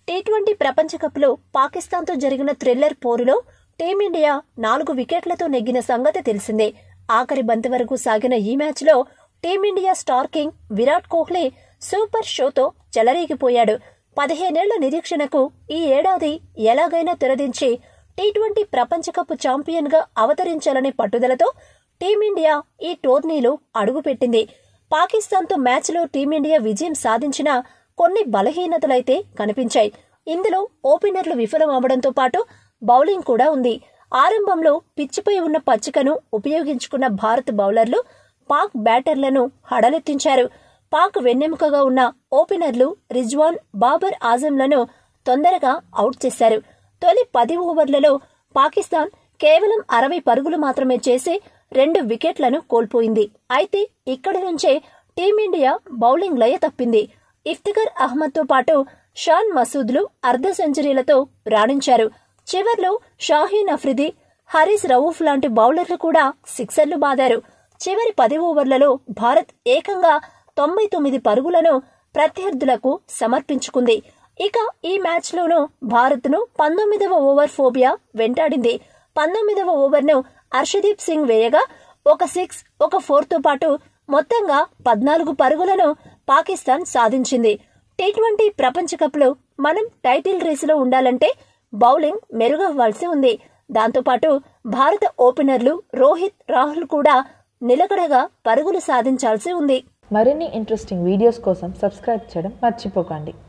tea twenty ప్రపంచ కప్లో పాకిస్తాన్తో జరిగిన థ్రిల్లర్ పోరులో టీమిండియా నాలుగు వికెట్లతో నెగ్గిన సంగతి తెలిసిందే ఆఖరి బంతి వరకు సాగిన ఈ మ్యాచ్లో team India star king Virat Kohli super షోతో చెలరేగిపోయాడు పదిహేనేళ్ల నిరీక్షణకు ఈ ఏడాది ఎలాగైనా తెరదించి టీ ట్వంటీ ప్రపంచ కప్ ఛాంపియన్ గా అవతరించాలనే పట్టుదలతో టీమిండియా ఈ టోర్నీలో అడుగుపెట్టింది పాకిస్తాన్తో మ్యాచ్లో టీమిండియా విజయం సాధించిన కొన్ని బలహీనతలైతే కనిపించాయి ఇందులో ఓపెనర్లు విఫలం అవడంతో పాటు బౌలింగ్ కూడా ఉంది ఆరంభంలో పిచ్చిపై ఉన్న పచ్చికను ఉపయోగించుకున్న భారత్ బౌలర్లు పాక్ బ్యాటర్లను హడలెత్తించారు పాక్ వెన్నెముకగా ఉన్న ఓపెనర్లు రిజ్వాన్ బాబర్ ఆజంలను తొందరగా అవుట్ చేశారు తొలి పది ఓవర్లలో పాకిస్తాన్ కేవలం అరవై పరుగులు మాత్రమే చేసి రెండు వికెట్లను కోల్పోయింది అయితే ఇక్కడి నుంచే టీమిండియా బౌలింగ్ లయ తప్పింది ఇఫ్తికర్ అహ్మద్తో పాటు షాన్ మసూద్లు అర్ధ సెంచరీలతో రాణించారు చివర్లో షాహీన్ అఫ్రిది హరీస్ రవూఫ్ లాంటి బౌలర్లు కూడా సిక్సర్లు బాదారు చివరి పది ఓవర్లలో భారత్ ఏకంగా తొంభై తొమ్మిది పరుగులను ప్రత్యర్థులకు సమర్పించుకుంది ఇక ఈ మ్యాచ్లోనూ భారత్ను పంతొమ్మిదవ ఓవర్ ఫోబియా వెంటాడింది పంతొమ్మిదవ ఓవర్ను హర్షదీప్ సింగ్ వేయగా ఒక సిక్స్ ఒక ఫోర్తో పాటు మొత్తంగా పద్నాలుగు పరుగులను పాకిస్తాన్ సాధించింది టీ ట్వంటీ ప్రపంచ కప్లో మనం టైటిల్ రేసులో ఉండాలంటే బౌలింగ్ మెరుగవ్వాల్సి ఉంది దాంతోపాటు భారత ఓపెనర్లు రోహిత్ రాహుల్ కూడా నిలకడగా పరుగులు సాధించాల్సి ఉంది మరిన్ని ఇంట్రెస్టింగ్ వీడియోస్ కోసం సబ్స్క్రైబ్ చేయడం మర్చిపోకండి